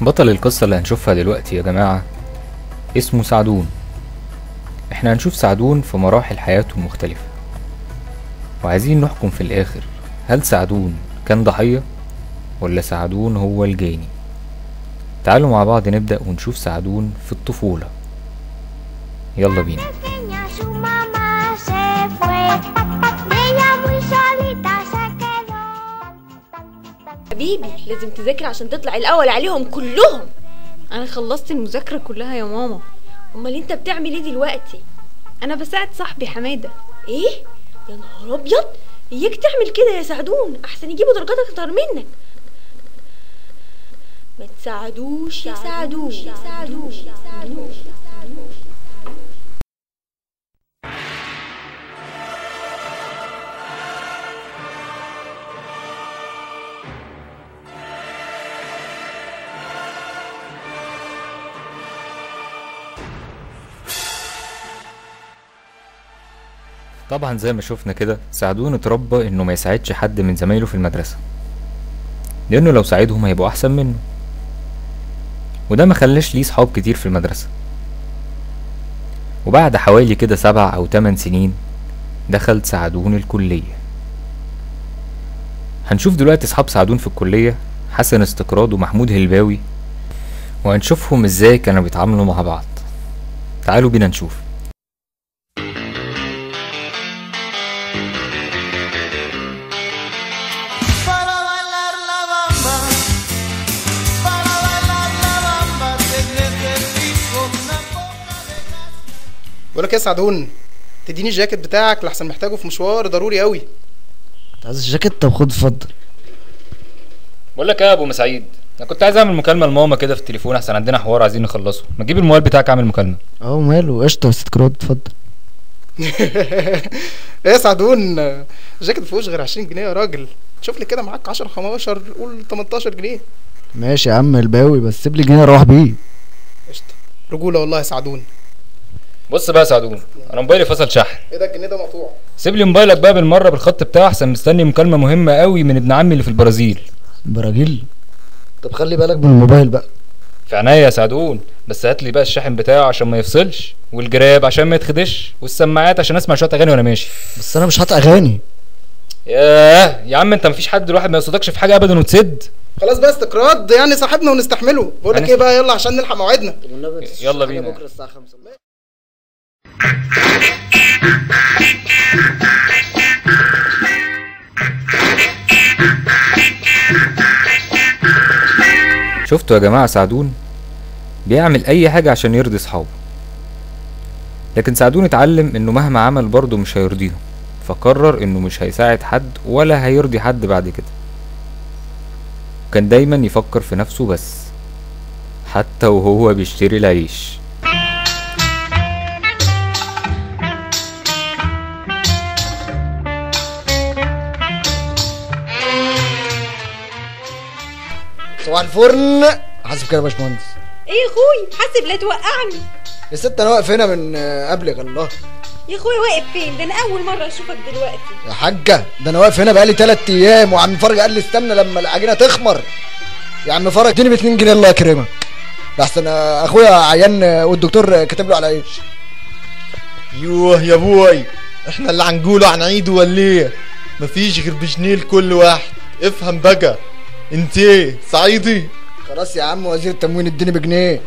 بطل القصة اللي هنشوفها دلوقتي يا جماعة اسمه سعدون احنا هنشوف سعدون في مراحل حياته المختلفة وعايزين نحكم في الآخر هل سعدون كان ضحية ولا سعدون هو الجاني تعالوا مع بعض نبدأ ونشوف سعدون في الطفولة يلا بينا pequeña su mamá se fue y ella muy solita se quedó. حبيبي لازم تذاكر عشان تطلع الاول عليهم كلهم انا خلصت المذاكره كلها يا ماما امال انت بتعمل ايه دلوقتي انا بساعد صاحبي حماده ايه يا نهار ابيض اياك تعمل كده يا سعدون احسن يجيبوا درجات اكتر منك ما تساعدوش يا سعدون يا سعدون يا سعدون طبعا زي ما شفنا كده سعدون اتربى انه ما يساعدش حد من زمايله في المدرسة لانه لو ساعدهم هيبقوا احسن منه وده ما خلاش ليه صحاب كتير في المدرسة وبعد حوالي كده سبع او تمن سنين دخل سعدون الكلية هنشوف دلوقتي اصحاب سعدون في الكلية حسن استقراض ومحمود هلباوي وهنشوفهم ازاي كانوا بيتعاملوا مع بعض تعالوا بينا نشوف Para bailar la bamba, para bailar la bamba, tienes que ir con una poca de بقول لك يا سعدون تديني الجاكيت بتاعك لحسن محتاجه في مشوار ضروري قوي انت عايز الجاكيت طب خد اتفضل بقول لك ايه يا ابو مسعيد انا كنت عايز اعمل مكالمه لماما كده في التليفون احسن عندنا حوار عايزين نخلصه ما تجيب الموبايل بتاعك اعمل مكالمه اهو ماله قشطه بس تكراد اتفضل ايه يا سعدون الجاكيت مفيهوش غير 20 جنيه يا راجل شوف لي كده معاك 10 15 قول 18 جنيه ماشي يا عم الباوي بس سيب لي جنيه اروح بيه قشطه رجوله والله يا سعدون بص بقى يا سعدون انا موبايلي فصل شحن ايه ده الجنيه ده مقطوع سيب لي موبايلك بقى بالمره بالخط بتاعه احسن مستني مكالمه مهمه قوي من ابن عمي اللي في البرازيل براجيل طب خلي بالك من الموبايل بقى في عينيا يا سعدون بس هات لي بقى الشاحن بتاعه عشان ما يفصلش والجراب عشان ما يتخدش والسماعات عشان اسمع شويه اغاني وانا ماشي بس انا مش هات اغاني ياه يا عم انت مفيش حد الواحد ما يصدقش في حاجه ابدا وتسد خلاص بقى استقراض يعني صاحبنا ونستحمله بقول لك هنس- ايه بقى يلا عشان نلحق موعدنا يلا بينا. بكره الساعه 5 شفتوا يا جماعة سعدون بيعمل أي حاجة عشان يرضي صحابه لكن سعدون اتعلم إنه مهما عمل برضه مش هيرضيهم فقرر إنه مش هيساعد حد ولا هيرضي حد بعد كده وكان دايما يفكر في نفسه بس حتى وهو بيشتري العيش صباح الفرن حاسب كده يا باشمهندس ايه يا اخوي حاسب لا توقعني يا ست انا واقف هنا من آه، قبلك الله يا اخوي واقف فين ده انا اول مره اشوفك دلوقتي يا حاجه ده انا واقف هنا بقالي تلات ايام وعم فرج قال لي استنى لما العجينه تخمر يا عم فرج اديني ب 2 جنيه الله يكرمك ده احسن آه، اخويا عيان آه، والدكتور آه، كاتب له على عيش يوه يا بوي احنا اللي هنقوله هنعيده ولا ايه مفيش غير بجنيه لكل واحد افهم بقى انت ايه صعيدي خلاص يا عم وزير التموين اديني بجنيه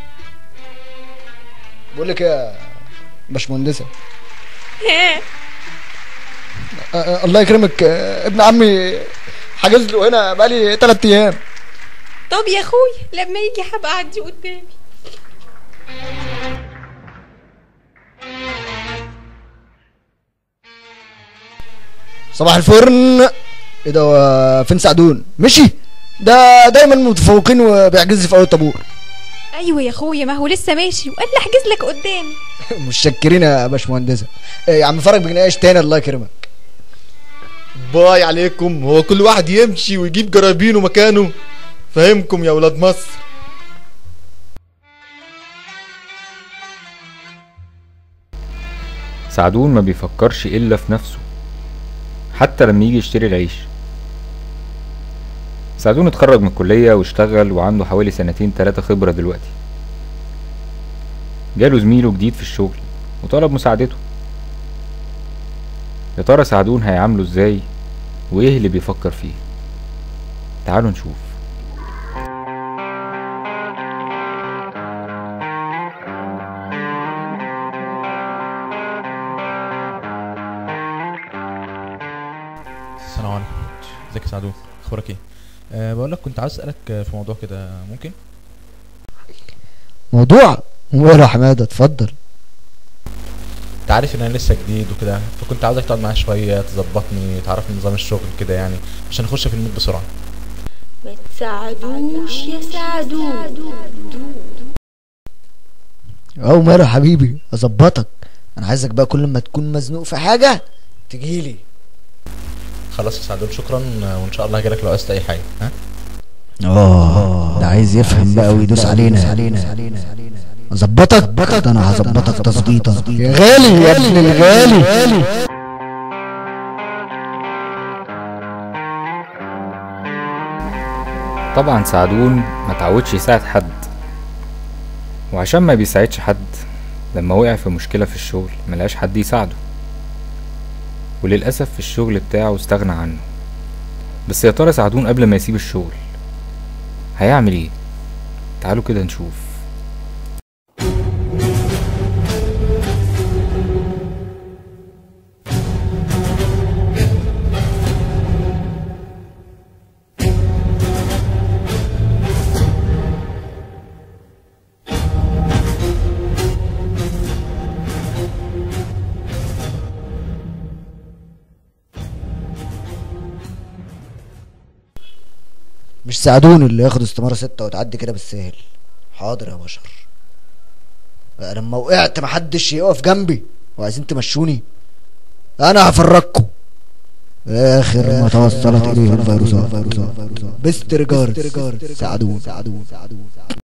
بقول لك يا باشمهندسه آه، آه، الله يكرمك آه، ابن عمي حاجز له هنا بقالي تلات ايام طب يا اخوي لما يجي هبقى اعدي قدامي صباح الفرن ايه ده هو فين سعدون مشي ده دايما متفوقين وبيعجز في اول طابور ايوه يا اخويا ما هو لسه ماشي وقال لي احجز لك قدامي متشكرين يا باشمهندسه إيه يا عم فرج بجنيه عيش تاني الله يكرمك باي عليكم هو كل واحد يمشي ويجيب جرابينه مكانه فهمكم يا ولاد مصر سعدون ما بيفكرش إلا في نفسه حتى لما يجي يشتري العيش سعدون اتخرج من الكلية واشتغل وعنده حوالي سنتين تلاتة خبرة دلوقتي جاله زميله جديد في الشغل وطلب مساعدته يا ترى سعدون هيعامله ازاي وايه اللي بيفكر فيه تعالوا نشوف السلام عليكم ازيك يا سعدون اخبارك ايه أه بقول لك كنت عايز اسالك آه، في موضوع كده ممكن موضوع ولا حماده اتفضل انت عارف ان انا لسه جديد وكده فكنت عاوزك تقعد معايا شويه تظبطني تعرفني نظام الشغل كده يعني عشان نخش في المود بسرعه ما تساعدوش يا سعدون او ماله يا حبيبي اظبطك انا عايزك بقى كل ما تكون مزنوق في حاجه تجيلي خلاص يا سعدون شكرا آه، وان شاء الله هجيلك لو عايزت اي حاجه ها اه ده عايز يفهم بقى ويدوس علينا علينا اظبطك ده انا هظبطك تظبيطه يا غالي يا ابن الغالي طبعا سعدون ما تعودش يساعد حد وعشان ما بيساعدش حد لما وقع في مشكلة في الشغل ملقاش حد يساعده وللأسف في الشغل بتاعه استغنى عنه بس يا ترى سعدون قبل ما يسيب الشغل هيعمل ايه تعالوا كده نشوف مش ساعدوني اللي ياخد استمارة ستة وتعدي كده بالسهل حاضر يا بشر بقى لما وقعت محدش يقف جنبي وعايزين تمشوني انا هفرجكم اخر ما توصلت اليه الفيروسات بستر جارد ساعدون ساعدون ساعدون